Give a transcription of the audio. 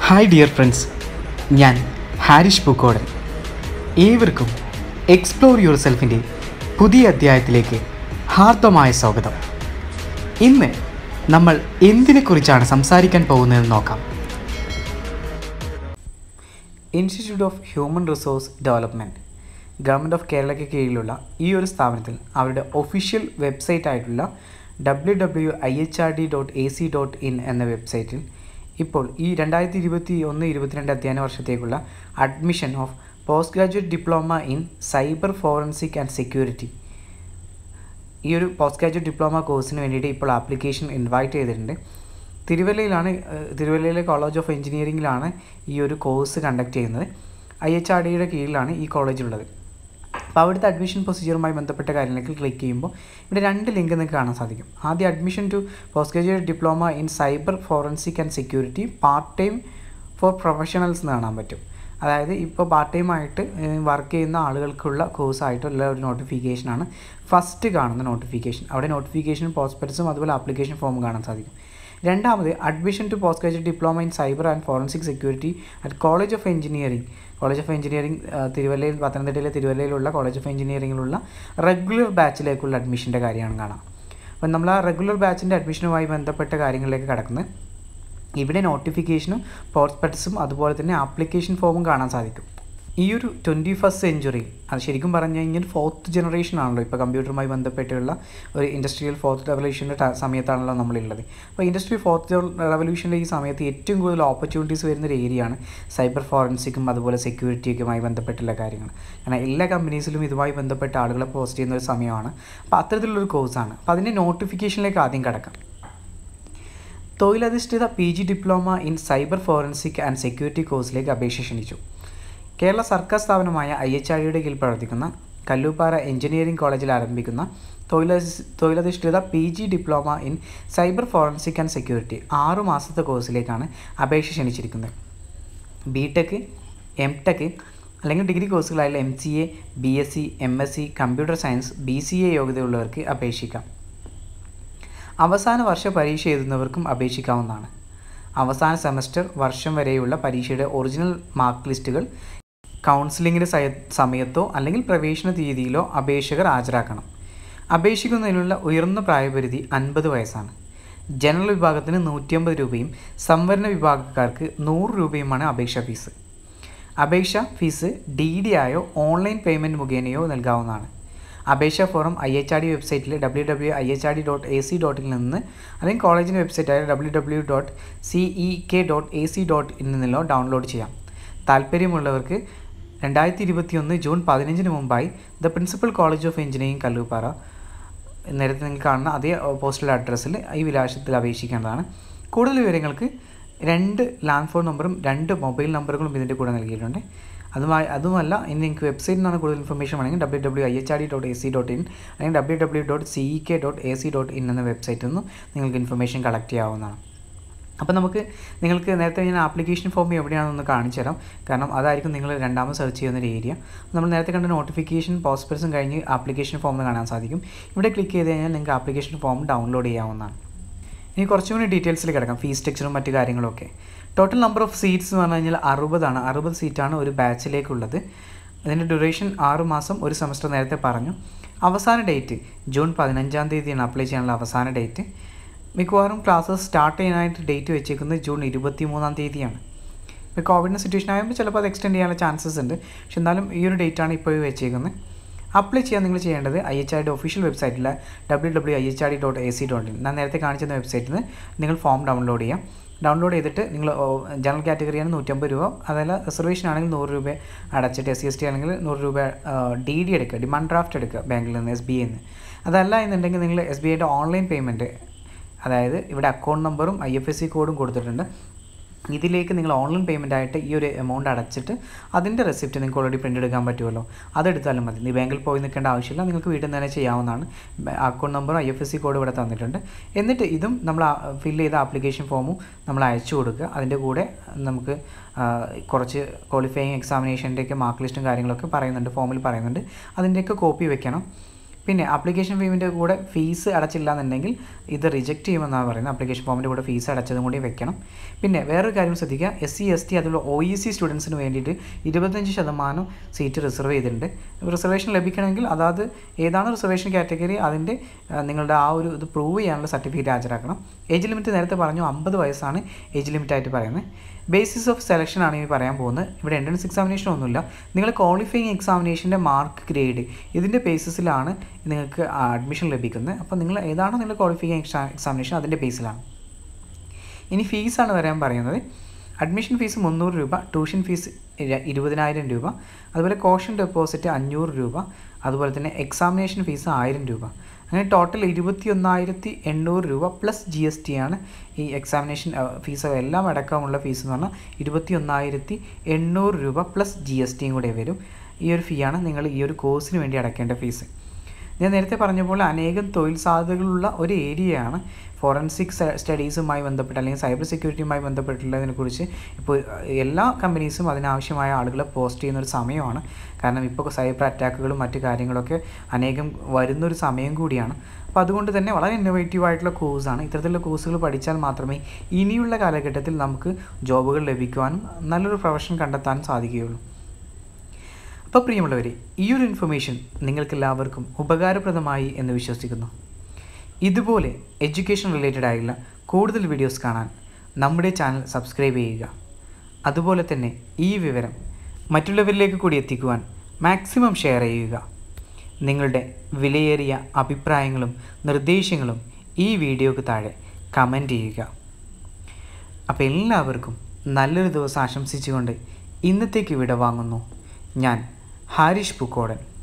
hi dear friends ഞാൻ ഹാരിഷ് പൂക്കോടൻ ഏവർക്കും explore your സെൽഫിൻ്റെ പുതിയ അധ്യായത്തിലേക്ക് ഹാർദമായ സ്വാഗതം ഇന്ന് നമ്മൾ എന്തിനെക്കുറിച്ചാണ് സംസാരിക്കാൻ പോകുന്നതെന്ന് നോക്കാം institute of human resource development government of കേരളയ്ക്ക് കീഴിലുള്ള ഈ ഒരു സ്ഥാപനത്തിൽ അവരുടെ ഒഫീഷ്യൽ വെബ്സൈറ്റ് ആയിട്ടുള്ള W W I H R D dot A C dot in എന്ന വെബ്സൈറ്റിൽ ഇപ്പോൾ ഈ രണ്ടായിരത്തി ഇരുപത്തി ഒന്ന് ഇരുപത്തിരണ്ട് അധ്യയന വർഷത്തേക്കുള്ള admission of post graduate diploma in cyber forensic and security ഈ ഒരു പോസ്റ്റ് ഗ്രാജുവേറ്റ് ഡിപ്ലോമ കോഴ്സിന് വേണ്ടിയിട്ട് ഇപ്പോൾ ആപ്ലിക്കേഷൻ ഇൻവൈറ്റ് ചെയ്തിട്ടുണ്ട് തിരുവല്ലയിലാണ് ഏഹ്, തിരുവല്ലയിലെ കോളേജ് ഓഫ് എഞ്ചിനീയറിംഗിലാണ് ഈ ഒരു കോഴ്സ് കണ്ടക്ട് ചെയ്യുന്നത് ഐ എച്ച് ആർ ഡിയുടെ കീഴിലാണ് ഈ കോളേജ് ഉള്ളത് അപ്പോൾ അവിടുത്തെ അഡ്മിഷൻ പ്രൊസീജിയറുമായി ബന്ധപ്പെട്ട കാര്യങ്ങൾക്ക് ക്ലിക്ക് ചെയ്യുമ്പോൾ ഇവിടെ രണ്ട് ലിങ്ക് നിങ്ങൾക്ക് കാണാൻ സാധിക്കും ആദ്യം admission to post graduate diploma in cyber forensic and security part time for professionals എന്ന് കാണാൻ പറ്റും അതായത് ഇപ്പോൾ പാർട്ട് ടൈം ആയിട്ട് വർക്ക് ചെയ്യുന്ന ആളുകൾക്കുള്ള കോഴ്സായിട്ടുള്ള ഒരു നോട്ടിഫിക്കേഷനാണ് ഫസ്റ്റ് കാണുന്ന നോട്ടിഫിക്കേഷൻ അവിടെ നോട്ടിഫിക്കേഷൻ പ്രോസ്പെക്ട്സും അതുപോലെ ആപ്ലിക്കേഷൻ ഫോമും കാണാൻ സാധിക്കും രണ്ടാമത് admission to post graduate diploma in cyber and forensic security at college of engineering college of engineering തിരുവല്ലയിൽ പത്തനംതിട്ടയിലെ തിരുവല്ലയിലുള്ള കോളേജ് ഓഫ് എഞ്ചിനീയറിംഗിലുള്ള റെഗുലർ ബാച്ചിലേക്കുള്ള അഡ്മിഷൻ്റെ കാര്യമാണ് കാണാം അപ്പം നമ്മൾ ആ റെഗുലർ ബാച്ചിൻ്റെ അഡ്മിഷനുമായി ബന്ധപ്പെട്ട കാര്യങ്ങളിലേക്ക് കടക്കുന്നത് ഇവിടെ നോട്ടിഫിക്കേഷനും പ്രോസ്പെക്ട്സും അതുപോലെ തന്നെ ആപ്ലിക്കേഷൻ ഫോമും കാണാൻ സാധിക്കും ഈ ഒരു ട്വൻറ്റി ഫസ്റ്റ് സെഞ്ചുറി അത് ശരിക്കും പറഞ്ഞു കഴിഞ്ഞാൽ ഫോർത്ത് ജനറേഷൻ ആണല്ലോ ഇപ്പോൾ കമ്പ്യൂട്ടറുമായി ബന്ധപ്പെട്ടുള്ള ഒരു ഇൻഡസ്ട്രിയൽ ഫോർത്ത് റെവല്യൂഷൻ്റെ സമയത്താണല്ലോ നമ്മളുള്ളത് അപ്പോൾ ഇൻഡസ്ട്രി ഫോർത്ത് റെവല്യൂഷൻ്റെ ഈ സമയത്ത് ഏറ്റവും കൂടുതൽ ഓപ്പർച്യൂണിറ്റീസ് വരുന്ന ഒരു ഏരിയയാണ് സൈബർ ഫോറൻസിക്കും അതുപോലെ സെക്യൂരിറ്റിയൊക്കെയുമായി ബന്ധപ്പെട്ടുള്ള കാര്യങ്ങൾ കാരണം എല്ലാ കമ്പനീസിലും ഇതുമായി ബന്ധപ്പെട്ട ആളുകളെ പോസ്റ്റ് ചെയ്യുന്ന ഒരു സമയമാണ് അപ്പോൾ അത്തരത്തിലുള്ളൊരു കോഴ്സാണ് അപ്പോൾ അതിൻ്റെ നോട്ടിഫിക്കേഷനിലേക്ക് ആദ്യം കിടക്കാം തൊഴിലധിഷ്ഠിത P G diploma in cyber forensic and security കോഴ്സിലേക്ക് അപേക്ഷ ക്ഷണിച്ചു കേരള സർക്കാർ സ്ഥാപനമായ ഐ എച്ച് ആർ ഡിയുടെ കീഴിൽ പ്രവർത്തിക്കുന്ന കല്ലൂപ്പാറ എഞ്ചിനീയറിംഗ് കോളേജിൽ ആരംഭിക്കുന്ന തൊഴിലധി തൊഴിലധിഷ്ഠിത P G diploma in cyber forensic and security ആറു മാസത്തെ കോഴ്സിലേക്കാണ് അപേക്ഷ ക്ഷണിച്ചിരിക്കുന്നത് ബി ടെക് എം ടെക് അല്ലെങ്കിൽ ഡിഗ്രി കോഴ്സുകളായുള്ള M C A B S C M S C computer science B C A യോഗ്യതയുള്ളവർക്ക് അപേക്ഷിക്കാം അവസാന വർഷ പരീക്ഷ എഴുതുന്നവർക്കും അപേക്ഷിക്കാവുന്നതാണ് അവസാന സെമസ്റ്റർ വർഷം വരെയുള്ള പരീക്ഷയുടെ ഒറിജിനൽ മാർക്ക് ലിസ്റ്റുകൾ കൗൺസിലിങ്ങിൻ്റെ സയ- സമയത്തോ അല്ലെങ്കിൽ പ്രവേശന തീയതിയിലോ അപേക്ഷകർ ഹാജരാക്കണം അപേക്ഷിക്കുന്നതിനുള്ള ഉയർന്ന പ്രായപരിധി അൻപത് വയസ്സാണ് ജനറൽ വിഭാഗത്തിന് നൂറ്റിയമ്പത് രൂപയും സംവരണ വിഭാഗക്കാർക്ക് നൂറ് രൂപയുമാണ് അപേക്ഷാ ഫീസ് അപേക്ഷ ഫീസ് ഡി ഡി ആയോ ഓൺലൈൻ പേയ്മെൻറ്റ് മുഖേനയോ നൽകാവുന്നതാണ് അപേക്ഷാ ഫോറം I H R D website W W I H R D dot A C ഡോട്ടിൽ നിന്ന് അല്ലെങ്കിൽ കോളേജിൻ്റെ വെബ്സൈറ്റായ W W dot C E K dot A C dot in നിന്നോ ഡൗൺലോഡ് ചെയ്യാം താല്പര്യമുള്ളവർക്ക് രണ്ടായിരത്തി ഇരുപത്തിയൊന്ന് ജൂൺ പതിനഞ്ചിന് മുമ്പായി the principal college of engineering Kallooppara നേരത്തെ നിങ്ങൾ കാണുന്ന അതേ പോസ്റ്റൽ അഡ്രസ്സിൽ ഈ വിലാസത്തിൽ അപേക്ഷിക്കേണ്ടതാണ് കൂടുതൽ വിവരങ്ങൾക്ക് രണ്ട് ലാൻഡ് ഫോൺ നമ്പറും രണ്ട് മൊബൈൽ നമ്പറുകളും ഇതിൻ്റെ കൂടെ നൽകിയിട്ടുണ്ട് അതുമായി അതുമല്ല ഇനി നിങ്ങൾക്ക് വെബ്സൈറ്റിൽ നിന്നാണ് കൂടുതൽ ഇൻഫർമേഷൻ വേണമെങ്കിൽ W W I H R D dot A C dot in അല്ലെങ്കിൽ W W dot C E K dot A C dot in എന്ന വെബ്സൈറ്റിൽ നിന്നും നിങ്ങൾക്ക് ഇൻഫർമേഷൻ കളക്ട് ചെയ്യാവുന്നതാണ് അപ്പോൾ നമുക്ക് നിങ്ങൾക്ക് നേരത്തെ ഞാൻ ആപ്ലിക്കേഷൻ ഫോം എവിടെയാണെന്നൊന്ന് കാണിച്ചു തരാം കാരണം അതായിരിക്കും നിങ്ങൾ രണ്ടാമത് സെർച്ച് ചെയ്യുന്ന ഒരു ഏരിയ നമ്മൾ നേരത്തെ കണ്ട നോട്ടിഫിക്കേഷൻ പോസ്പെർസും കഴിഞ്ഞ് ആപ്ലിക്കേഷൻ ഫോം കാണാൻ സാധിക്കും ഇവിടെ ക്ലിക്ക് ചെയ്ത് കഴിഞ്ഞാൽ നിങ്ങൾക്ക് ആപ്ലിക്കേഷൻ ഫോം ഡൗൺലോഡ് ചെയ്യാവുന്നതാണ് ഇനി കുറച്ചും കൂടി ഡീറ്റെയിൽസിൽ കിടക്കാം ഫീസ് സ്ട്രക്ചറും മറ്റു കാര്യങ്ങളൊക്കെ ടോട്ടൽ നമ്പർ ഓഫ് സീറ്റ്സ് എന്ന് പറഞ്ഞു കഴിഞ്ഞാൽ അറുപതാണ് അറുപത് സീറ്റാണ് ഒരു ബാച്ചിലേക്കുള്ളത് അതിൻ്റെ ഡ്യൂറേഷൻ ആറ് മാസം ഒരു സെമസ്റ്റർ നേരത്തെ പറഞ്ഞു അവസാന ഡേറ്റ് ജൂൺ പതിനഞ്ചാം തീയതിയാണ് അപ്ലൈ ചെയ്യാനുള്ള അവസാന ഡേറ്റ് മിക്കവാറും ക്ലാസ്സസ് സ്റ്റാർട്ട് ചെയ്യാനായിട്ട് ഡേറ്റ് വെച്ചേക്കുന്നത് ജൂൺ ഇരുപത്തി മൂന്നാം തീയതിയാണ് ഇപ്പോൾ കോവിഡിൻ്റെ സിറ്റുവേഷൻ ആകുമ്പോൾ ചിലപ്പോൾ അത് എക്സ്റ്റെൻഡ് ചെയ്യാനുള്ള ചാൻസസ് ഉണ്ട് പക്ഷെ എന്നാലും ഈ ഒരു ഡേറ്റാണ് ഇപ്പോൾ വെച്ചേക്കുന്നത് അപ്ലൈ ചെയ്യാൻ നിങ്ങൾ ചെയ്യേണ്ടത് I H R D official വെബ്സൈറ്റിലെ W W I H R D dot A C dot in ഞാൻ നേരത്തെ കാണിച്ചിരുന്ന വെബ്സൈറ്റിൽ നിന്ന് നിങ്ങൾ ഫോം ഡൗൺലോഡ് ചെയ്യാം ഡൗൺലോഡ് ചെയ്തിട്ട് നിങ്ങൾ ജനറൽ കാറ്റഗറിയാണ് നൂറ്റമ്പത് രൂപ അതല്ല റിസർവേഷൻ ആണെങ്കിൽ നൂറ് രൂപ അടച്ചിട്ട് എസ് സി എസ് ടി ആണെങ്കിൽ നൂറ് രൂപ ഡി ഡി എടുക്കുക ഡിമാൻഡ് ഡ്രാഫ്റ്റ് എടുക്കുക ബാങ്കിൽ നിന്ന് എസ് ബി ഐയിൽ നിന്ന് അതല്ല എന്നുണ്ടെങ്കിൽ നിങ്ങൾ എസ് ബി ഐയുടെ ഓൺലൈൻ പേയ്മെൻറ്റ് അതായത് ഇവിടെ അക്കൗണ്ട് നമ്പറും ഐ എഫ് എസ് സി കോഡും കൊടുത്തിട്ടുണ്ട് ഇതിലേക്ക് നിങ്ങൾ ഓൺലൈൻ പേയ്മെൻ്റ് ആയിട്ട് ഈ ഒരു എമൗണ്ട് അടച്ചിട്ട് അതിൻ്റെ റെസിപ്റ്റ് നിങ്ങൾക്ക് ഓൾറെഡി പ്രിൻ്റ് എടുക്കാൻ പറ്റുമല്ലോ അതെടുത്താലും മതി നീ ബാങ്കിൽ പോയി നിൽക്കേണ്ട ആവശ്യമില്ല നിങ്ങൾക്ക് വീട്ടിൽ നിന്ന് തന്നെ ചെയ്യാവുന്നതാണ് അക്കൗണ്ട് നമ്പറും ഐ എഫ് എസ് സി കോഡും ഇവിടെ തന്നിട്ടുണ്ട് എന്നിട്ട് ഇതും നമ്മൾ ഫില്ല് ചെയ്ത ആപ്ലിക്കേഷൻ ഫോമും നമ്മൾ അയച്ചു കൊടുക്കുക അതിൻ്റെ കൂടെ നമുക്ക് ആ, കുറച്ച് ക്വാളിഫയിങ് എക്സാമിനേഷൻ്റെയൊക്കെ മാർക്ക് ലിസ്റ്റും കാര്യങ്ങളൊക്കെ പറയുന്നുണ്ട് ഫോമിൽ പറയുന്നുണ്ട് അതിൻ്റെയൊക്കെ കോപ്പി വെക്കണം പിന്നെ ആപ്ലിക്കേഷൻ ഫീമിൻ്റെ കൂടെ ഫീസ് അടച്ചില്ല എന്നുണ്ടെങ്കിൽ ഇത് റിജക്റ്റ് ചെയ്യുമെന്നാണ് പറയുന്നത് ആപ്ലിക്കേഷൻ ഫോമിൻ്റെ കൂടെ ഫീസ് അടച്ചതും കൂടി വെക്കണം പിന്നെ വേറൊരു കാര്യം ശ്രദ്ധിക്കുക എസ് സി എസ് ടി അതുപോലെ ഒ ഇ സി സ്റ്റുഡൻസിന് വേണ്ടിയിട്ട് ഇരുപത്തഞ്ച് ശതമാനം സീറ്റ് റിസർവ് ചെയ്തിട്ടുണ്ട് റിസർവേഷൻ ലഭിക്കണമെങ്കിൽ അതായത് ഏതാണ് റിസർവേഷൻ കാറ്റഗറി അതിൻ്റെ ആ, നിങ്ങളുടെ ആ ഒരു ഇത് പ്രൂവ് ചെയ്യാനുള്ള സർട്ടിഫിക്കറ്റ് ഹാജരാക്കണം ഏജ് ലിമിറ്റ് നേരത്തെ പറഞ്ഞു അമ്പത് വയസ്സാണ് ഏജ് ലിമിറ്റായിട്ട് പറയുന്നത് ബേസിസ് ഓഫ് സെലക്ഷൻ ആണ് ഇനി പറയാൻ പോകുന്നത് ഇവിടെ എൻട്രൻസ് എക്സാമിനേഷൻ ഒന്നുമില്ല നിങ്ങൾ ക്വാളിഫയിങ് എക്സാമിനേഷൻ്റെ മാർക്ക് ഗ്രേഡ് ഇതിൻ്റെ ബേസിസിലാണ് നിങ്ങൾക്ക് അഡ്മിഷൻ ലഭിക്കുന്നത് അപ്പോൾ നിങ്ങൾ ഏതാണോ നിങ്ങൾ ക്വാളിഫയിങ് എക്സാ എക്സാമിനേഷൻ അതിൻ്റെ ബേസിലാണ് ഇനി ഫീസാണ് വരാൻ പറയുന്നത് അഡ്മിഷൻ ഫീസ് മുന്നൂറ് രൂപ ട്യൂഷൻ ഫീസ് ഇര- ഇരുപതിനായിരം രൂപ അതുപോലെ കോഷൻ ഡെപ്പോസിറ്റ് അഞ്ഞൂറ് രൂപ അതുപോലെ തന്നെ എക്സാമിനേഷൻ ഫീസ് ആയിരം രൂപ അങ്ങനെ ടോട്ടൽ ഇരുപത്തി ഒന്നായിരത്തി എണ്ണൂറ് രൂപ പ്ലസ് ജി എസ് ടി ആണ് ഈ എക്സാമിനേഷൻ ഫീസ് എല്ലാം അടക്കമുള്ള ഫീസ് എന്ന് പറഞ്ഞാൽ ഇരുപത്തി ഒന്നായിരത്തി എണ്ണൂറ് രൂപ പ്ലസ് ജി എസ് ടിയും കൂടെ വരും ഈ ഒരു ഫീ ആണ് നിങ്ങൾ ഈ ഒരു കോഴ്സിന് വേണ്ടി അടക്കേണ്ട ഫീസ് ഞാൻ നേരത്തെ പറഞ്ഞ പോലെ അനേകം തൊഴിൽ സാധ്യതകളുള്ള ഒരു ഏരിയയാണ് ഫോറൻസിക് സ്റ്റഡീസുമായി ബന്ധപ്പെട്ട് അല്ലെങ്കിൽ സൈബർ സെക്യൂരിറ്റിയുമായി ബന്ധപ്പെട്ടുള്ളതിനെ കുറിച്ച് ഇപ്പോൾ എല്ലാ കമ്പനീസും അതിനാവശ്യമായ ആളുകളെ പോസ്റ്റ് ചെയ്യുന്ന ഒരു സമയമാണ് കാരണം ഇപ്പോൾ സൈബർ അറ്റാക്കുകളും മറ്റു കാര്യങ്ങളൊക്കെ അനേകം വരുന്നൊരു സമയം കൂടിയാണ് അപ്പോൾ അതുകൊണ്ട് തന്നെ വളരെ ഇന്നോവേറ്റീവ് ആയിട്ടുള്ള കോഴ്സാണ് ഇത്തരത്തിലുള്ള കോഴ്സുകൾ പഠിച്ചാൽ മാത്രമേ ഇനിയുള്ള കാലഘട്ടത്തിൽ നമുക്ക് ജോബുകൾ ലഭിക്കുവാനും നല്ലൊരു പ്രൊഫഷൻ കണ്ടെത്താനും സാധിക്കുകയുള്ളൂ അപ്പോൾ പ്രിയമുള്ളവരെ ഈ ഒരു ഇൻഫർമേഷൻ നിങ്ങൾക്കെല്ലാവർക്കും ഉപകാരപ്രദമായി എന്ന് വിശ്വസിക്കുന്നു ഇതുപോലെ എഡ്യൂക്കേഷൻ റിലേറ്റഡ് ആയുള്ള കൂടുതൽ വീഡിയോസ് കാണാൻ നമ്മുടെ ചാനൽ സബ്സ്ക്രൈബ് ചെയ്യുക അതുപോലെ തന്നെ ഈ വിവരം മറ്റുള്ളവരിലേക്ക് കൂടി എത്തിക്കുവാൻ മാക്സിമം ഷെയർ ചെയ്യുക നിങ്ങളുടെ വിലയേറിയ അഭിപ്രായങ്ങളും നിർദ്ദേശങ്ങളും ഈ വീഡിയോക്ക് താഴെ കമൻറ്റ് ചെയ്യുക അപ്പോൾ എല്ലാവർക്കും നല്ലൊരു ദിവസം ആശംസിച്ചുകൊണ്ട് ഇന്നത്തേക്ക് വിട വാങ്ങുന്നു ഞാൻ ഹാരിഷ് പൂക്കോടൻ